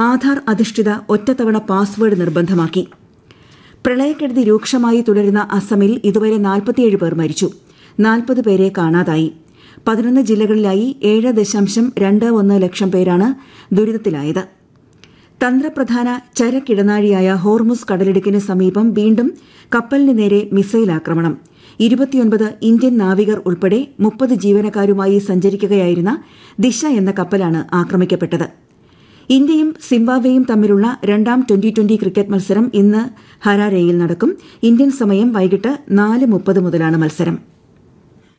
ആധാർ അധിഷ്ഠിത ഒറ്റത്തവണ പാസ്വേഡ് നിർബന്ധമാക്കി പ്രളയക്കെടുതി രൂക്ഷമായി തുടരുന്ന അസമിൽ ഇതുവരെ നാൽപ്പത്തിയേഴ് പേർ മരിച്ചു നാൽപ്പത് പേരെ കാണാതായി പതിനൊന്ന് ജില്ലകളിലായി ഏഴ് ദശാംശം രണ്ട് ഒന്ന് ലക്ഷം പേരാണ് ദുരിതത്തിലായത് തന്ത്രപ്രധാന ചരക്കിടനാഴിയായ ഹോർമുസ് കടലിടുക്കിന് സമീപം വീണ്ടും കപ്പലിന് നേരെ മിസൈൽ ആക്രമണം ഇരുപത്തിയൊൻപത് ഇന്ത്യൻ നാവികർ ഉൾപ്പെടെ മുപ്പത് ജീവനക്കാരുമായി സഞ്ചരിക്കുകയായിരുന്ന ദിശ എന്ന കപ്പലാണ് ആക്രമിക്കപ്പെട്ടത് ഇന്ത്യയും സിംബാബ്വേയും തമ്മിലുള്ള രണ്ടാം ട്വന്റി ട്വന്റി ക്രിക്കറ്റ് മത്സരം ഇന്ന് ഹരാരെയിൽ നടക്കും ഇന്ത്യൻ സമയം വൈകിട്ട് നാല് മുപ്പത് മുതലാണ് മത്സരം